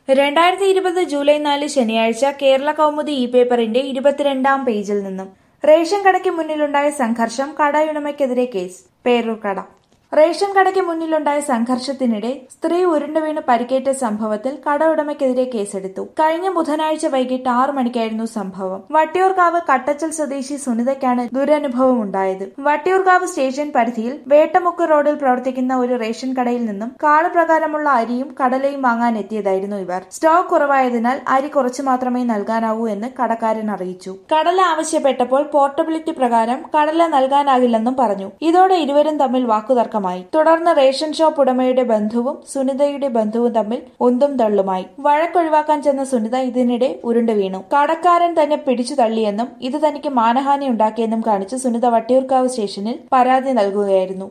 രണ്ടായിരത്തി ഇരുപത് ജൂലൈ നാല് ശനിയാഴ്ച കേരള കൗമുദി ഇ പേപ്പറിന്റെ ഇരുപത്തിരണ്ടാം പേജിൽ നിന്നും റേഷൻ കടയ്ക്ക് മുന്നിലുണ്ടായ സംഘർഷം കടയുടമയ്ക്കെതിരെ കേസ് പേരൂർക്കട റേഷൻ കടയ്ക്ക് മുന്നിലുണ്ടായ സംഘർഷത്തിനിടെ സ്ത്രീ ഉരുണ്ടുവീണ് പരിക്കേറ്റ സംഭവത്തിൽ കട ഉടമയ്ക്കെതിരെ കേസെടുത്തു കഴിഞ്ഞ ബുധനാഴ്ച വൈകിട്ട് ആറു മണിക്കായിരുന്നു സംഭവം വട്ടിയൂർക്കാവ് കട്ടച്ചൽ സ്വദേശി സുനിതയ്ക്കാണ് ദുരനുഭവം ഉണ്ടായത് വട്ടിയൂർക്കാവ് സ്റ്റേഷൻ പരിധിയിൽ വേട്ടമുക്ക് റോഡിൽ പ്രവർത്തിക്കുന്ന ഒരു റേഷൻ കടയിൽ നിന്നും കാർഡ് പ്രകാരമുള്ള അരിയും കടലയും വാങ്ങാൻ എത്തിയതായിരുന്നു ഇവർ സ്റ്റോക്ക് കുറവായതിനാൽ അരി കുറച്ചു മാത്രമേ നൽകാനാവൂ എന്ന് കടക്കാരൻ അറിയിച്ചു കടല ആവശ്യപ്പെട്ടപ്പോൾ പോർട്ടബിലിറ്റി പ്രകാരം കടല നൽകാനാകില്ലെന്നും പറഞ്ഞു ഇതോടെ ഇരുവരും തമ്മിൽ വാക്കുതർക്കമായി തുടർന്ന് റേഷൻ ഷോപ്പ് ഉടമയുടെ ബന്ധുവും സുനിതയുടെ ബന്ധുവും തമ്മിൽ ഒന്നും തള്ളുമായി വഴക്കൊഴിവാക്കാൻ ചെന്ന സുനിത ഇതിനിടെ ഉരുണ്ടു വീണു കടക്കാരൻ തന്നെ പിടിച്ചു തള്ളിയെന്നും ഇത് തനിക്ക് മാനഹാനി ഉണ്ടാക്കിയെന്നും കാണിച്ച് സുനിത വട്ടിയൂർക്കാവ് സ്റ്റേഷനിൽ പരാതി നൽകുകയായിരുന്നു